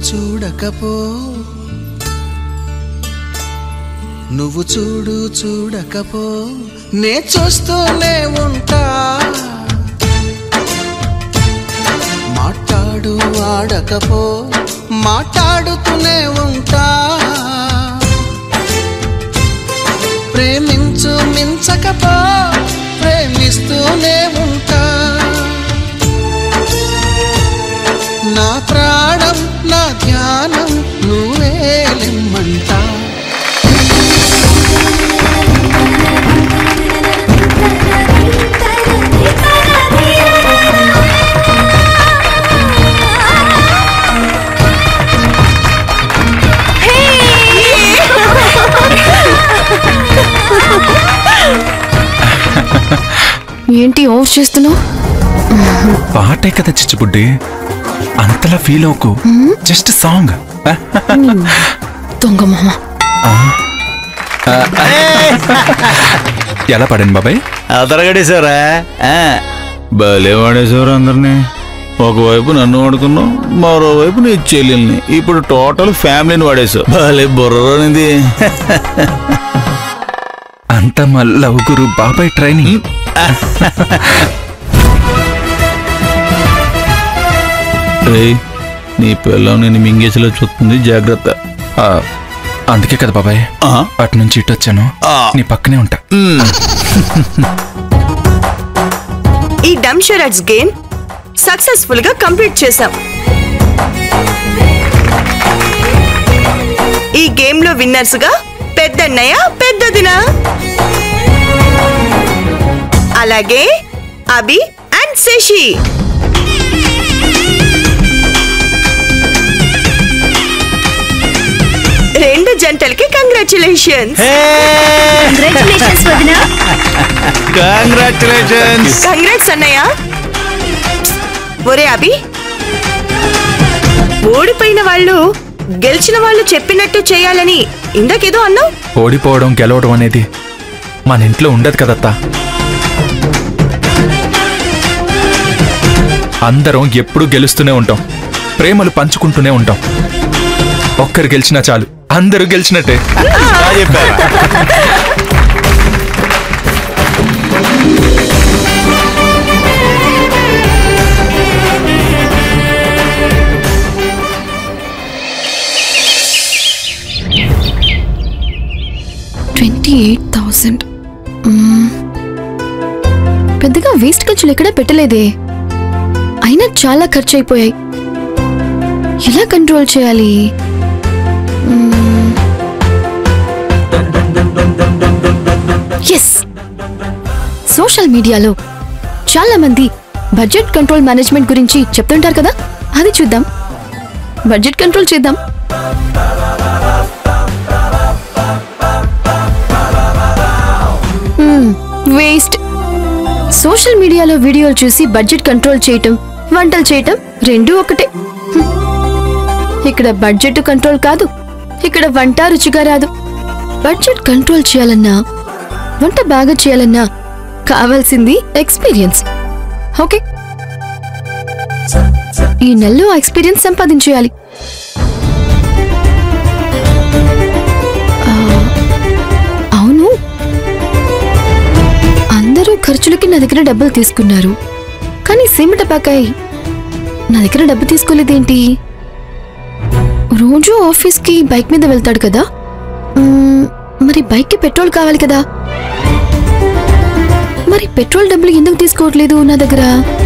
చూడకపో నువ్వు చూడు చూడకపో నే చూస్తూనే ఉంటా మాట్లాడు ఆడకపో మాట్లాడుతూనే ఉంటా ప్రేమించు మించకపో ప్రేమిస్తూనే ఉంటా నా ప్రాణం నా ధ్యానం నువ్వేలిమ్మంటా ఏంటి ఆఫ్ చేస్తున్నావు పాటే కదా చిచ్చుబుడ్డి అంతలా ఫీల్ అవ్వకు జస్ట్ సాంగ్ దొంగ మామ ఎలా పడండి బాబాయ్ అదరగడేశారా భలే వాడేశారు అందరినీ ఒకవైపు నన్ను వాడుకున్నావు మరోవైపు నీ చెల్లెల్ని ఇప్పుడు టోటల్ ఫ్యామిలీని వాడేశావు భలే బుర్రనిది అంత మా లవ్ గురు బాబాయ్ ట్రైనింగ్ రే నీ పిల్లం నేను మింగేసేలా చూస్తుంది జాగ్రత్త ఆ, అందుకే కదా బాబాయ్ ఆ, అటు నుంచి ఇటు వచ్చాను ఆ. నీ పక్కనే ఉంటా మ్. ఈ డమ్ షరట్స్ గేమ్ సక్సెస్ఫుల్ గా కంప్లీట్ చేశాం ఈ గేమ్ లో విన్నర్స్ గా పెద్దన్నయ్య పెద్దదినా అలాగే అభి అండ్ శశి రెండు జంటలకి కంగ్రాచులేషన్స్ కంగ్రాచులేషన్స్ వదినా కంగ్రాచులేషన్స్ కంగ్రాట్స్ అన్నయ్య ఒరే అభి ఓడిపోయిన వాళ్ళు గెలిచిన వాళ్ళు చెప్పినట్టు చేయాలని ఇందాకేదో అన్నావు ఓడిపోవడం గెలవడం అనేది మన ఇంట్లో ఉండదు కదత్తా అందరం ఎప్పుడూ గెలుస్తూనే ఉంటాం ప్రేమలు పంచుకుంటూనే ఉంటాం ఒక్కరు గెలిచినా చాలు అందరూ గెలిచినట్టే చెప్పారా ట్వంటీ ఎయిట్ థౌసండ్ పెద్దగా వేస్ట్ ఖర్చులు ఎక్కడా పెట్టలేదే అయినా చాలా ఖర్చు అయిపోయాయి ఎలా కంట్రోల్ చేయాలి ఎస్ సోషల్ మీడియాలో చాలా మంది బడ్జెట్ కంట్రోల్ మేనేజ్మెంట్ గురించి చెప్తుంటారు కదా అది చూద్దాం బడ్జెట్ కంట్రోల్ చేద్దాం వేస్ట్ సోషల్ మీడియాలో వీడియోలు చూసి బడ్జెట్ కంట్రోల్ చేయటం వంటలు చేయటం రెండూ ఒకటే హ్మ్. ఇక్కడ బడ్జెట్ కంట్రోల్ కాదు ఇక్కడ వంట రుచిగా రాదు బడ్జెట్ కంట్రోల్ చేయాలన్నా వంట బాగా చేయాలన్నా కావాల్సింది ఎక్స్పీరియన్స్ ఓకే ఈ నెలలో ఆ ఎక్స్పీరియన్స్ సంపాదించేయాలి ఆ, అవును అందరూ ఖర్చులకి నా దగ్గర డబ్బులు తీసుకున్నారు కానీ సిమిటపాకాయ్ నా దగ్గర డబ్బు తీసుకోలేదేంటి రోజు ఆఫీస్కి బైక్ మీద వెళ్తాడు కదా మ్మ్, మరి బైక్కి పెట్రోల్ కావాలి కదా మరి పెట్రోల్ డబ్బులు ఎందుకు తీసుకోవట్లేదు నా దగ్గర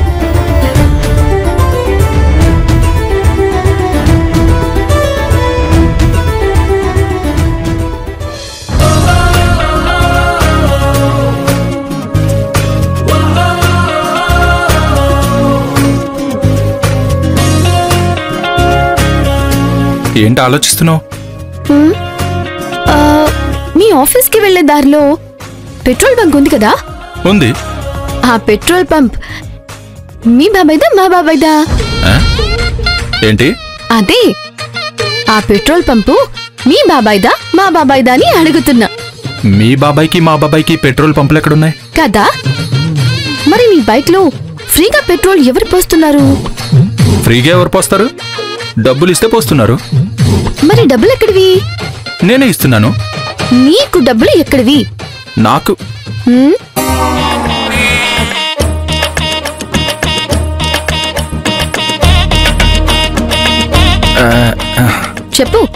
ఏంటి ఆలోచిస్తున్నావు ఆ, మీ ఆఫీస్కి వెళ్లే దారిలో పెట్రోల్ బంక్ ఉంది కదా ఉంది ఆ పెట్రోల్ పంప్ మీ బాబాయ్దా మా బాబాయ్దా ఆ? ఏంటి అదే ఆ పెట్రోల్ పంపు మీ బాబాయ్దా మా బాబాయ్దా అని అడుగుతున్నా మీ బాబాయ్కి మా బాబాయ్కి పెట్రోల్ పంపులు ఎక్కడున్నాయి కదా మరి నీ బైక్ లో ఫ్రీగా పెట్రోల్ ఎవరు పోస్తున్నారు ఫ్రీగా ఎవరు పోస్తారు డబ్బులు ఇస్తే పోస్తున్నారు మరి డబ్బులు ఎక్కడివి నేనే ఇస్తున్నాను నీకు డబ్బులు ఎక్కడివి నాకు హ్మ్? చెప్పు